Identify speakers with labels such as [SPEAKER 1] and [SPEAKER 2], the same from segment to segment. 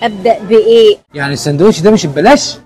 [SPEAKER 1] ابدا بايه
[SPEAKER 2] يعني السندوتش ده مش ببلاش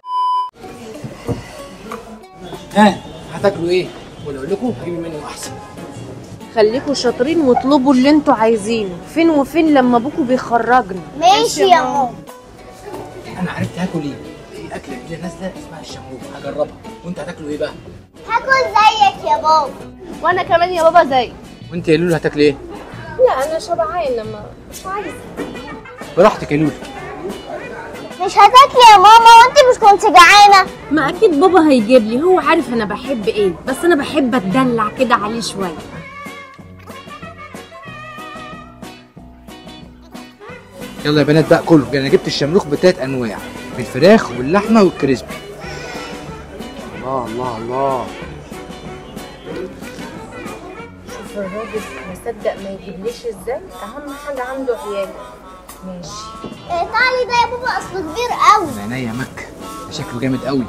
[SPEAKER 2] ها هتاكلوا ايه ولا اقول لكم هجيب منه احسن
[SPEAKER 1] خليكوا شاطرين واطلبوا اللي انتوا عايزينه فين وفين لما ابوكوا بيخرجنا
[SPEAKER 3] ماشي يا ماما
[SPEAKER 2] انا عرفت هاكل ايه في اكله كده نازله اسمها الشمروخ هجربها وانت هتاكلوا ايه بقى
[SPEAKER 3] هاكل زيك يا بابا
[SPEAKER 4] وانا كمان يا بابا زي
[SPEAKER 2] وانت يا لولو هتاكل ايه
[SPEAKER 1] لا انا شبعانه ما مش عايزه
[SPEAKER 2] براحتك يا لولو
[SPEAKER 3] مش هتاكلي يا ماما وانت مش كنت جعانه
[SPEAKER 1] ما اكيد بابا هيجيب لي هو عارف انا بحب ايه بس انا بحب اتدلع كده عليه شويه
[SPEAKER 2] يلا يا بنات بقى كله انا جبت الشمروخ بتلات انواع بالفراخ واللحمه والكريسبي الله الله الله
[SPEAKER 1] شوف الراجل مصدق ما يجيبليش ازاي اهم حاجه عنده عيال ماشي
[SPEAKER 3] ايطالي ده يا بابا اصله كبير قوي
[SPEAKER 2] ده عينيا مكه ده شكله جامد قوي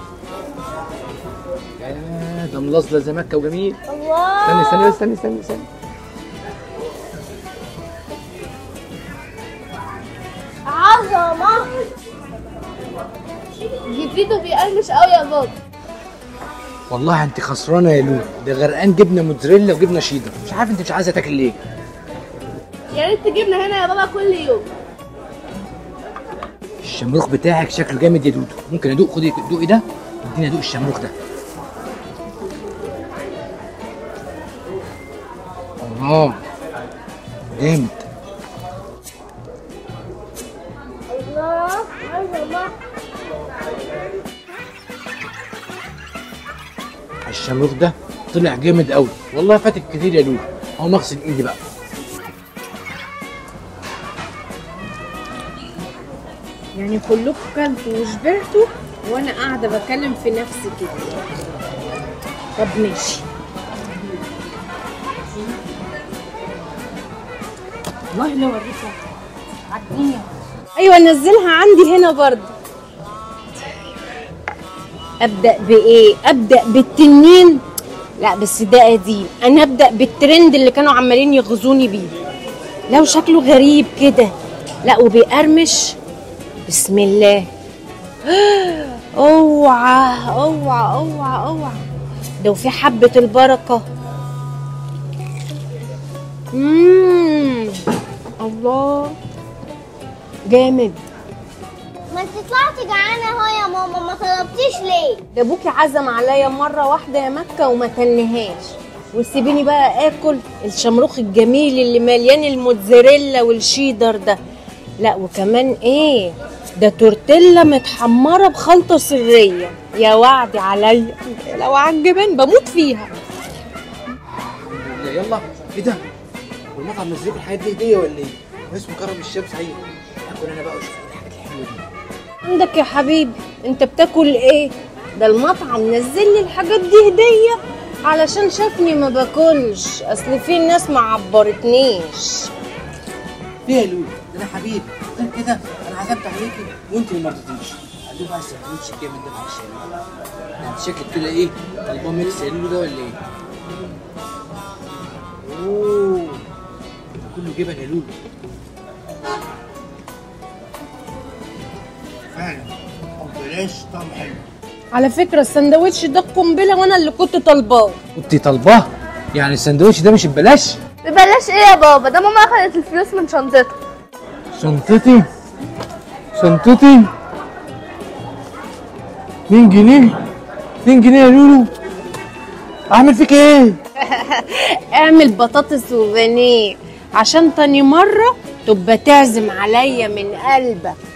[SPEAKER 2] يا ده ملظلظ زي مكه وجميل
[SPEAKER 3] الله
[SPEAKER 2] استني استني استني استني استني
[SPEAKER 3] عظمه
[SPEAKER 4] جديد وبيقرمش قوي يا بابا
[SPEAKER 2] والله انت خسرانه يا لولو ده غرقان جبنه موتزاريلا وجبنه شيدر مش عارف انت مش عايزه تاكل ليه
[SPEAKER 4] يا ريت تجيبنا هنا يا بابا كل يوم
[SPEAKER 2] الشمروخ بتاعك شكله جامد يا دودو ممكن ادوق خدي دوقي ده اديني ادوق الشمروخ ده الله جامد
[SPEAKER 3] الله عظمه
[SPEAKER 2] الشمروخ ده طلع جامد قوي والله فاتك كتير يا لولو اهو مغسل ايدي بقى
[SPEAKER 1] يعني كلكم كلتوا وشبعتوا وانا قاعده بكلم في نفسي كده طب ماشي والله لو اوريك عديني ايوه نزلها عندي هنا برضه ابدا بايه ابدا بالتنين لا بس ده قديم انا ابدا بالترند اللي كانوا عمالين يغزوني بيه لو شكله غريب كده لا وبيقرمش بسم الله اوعى اوعى اوعى اوعى ده وفي حبة البركة مم. الله جامد
[SPEAKER 3] ما انت طلعتي جعانه اهو يا ماما ما طلبتيش ليه
[SPEAKER 1] ده ابوكي عزم عليا مرة واحدة يا مكة وما تنهاش وسيبيني بقى اكل الشمروخ الجميل اللي مليان الموتزاريلا والشيدر ده لا وكمان ايه ده تورتيلا متحمرة بخلطة سرية يا وعدي عليا لو على الجبن بموت فيها
[SPEAKER 2] يلا يلا ايه ده والمطعم نزل لكم الحاجات دي هديه ولا ايه اسمه كرم الشمس ايوه اكل انا بقى واشوف الحاجات الحلوه دي
[SPEAKER 1] عندك يا حبيبي انت بتاكل ايه ده المطعم نزل لي الحاجات دي هدية علشان شافني ما باكلش اصل في ناس ما عبرتنيش
[SPEAKER 2] ليه يا لولو ده انا حبيبي غير كده انا عزمت عليكي وانت اللي ما رضيتيش هدوق بقى السندوتش الجامد ده معلش يا لولو ده انت شكلك كده ايه طالباه ميكس يا لولو ده ولا ايه اوه ده كله جبن يا لولو فعلا بلاش طعم حلو
[SPEAKER 1] على فكرة السندوتش ده قنبلة وانا اللي كنت طالباه
[SPEAKER 2] كنت طالباه يعني السندوتش ده مش ببلاش
[SPEAKER 4] ببلاش ايه يا بابا ده ماما اخدت الفلوس من شنطتها
[SPEAKER 2] شنطتي شنطتي 2 جنيه 2 جنيه يا لولو اعمل فيك ايه
[SPEAKER 1] اعمل بطاطس وبانيه عشان تاني مرة تبقى تعزم عليا من قلبك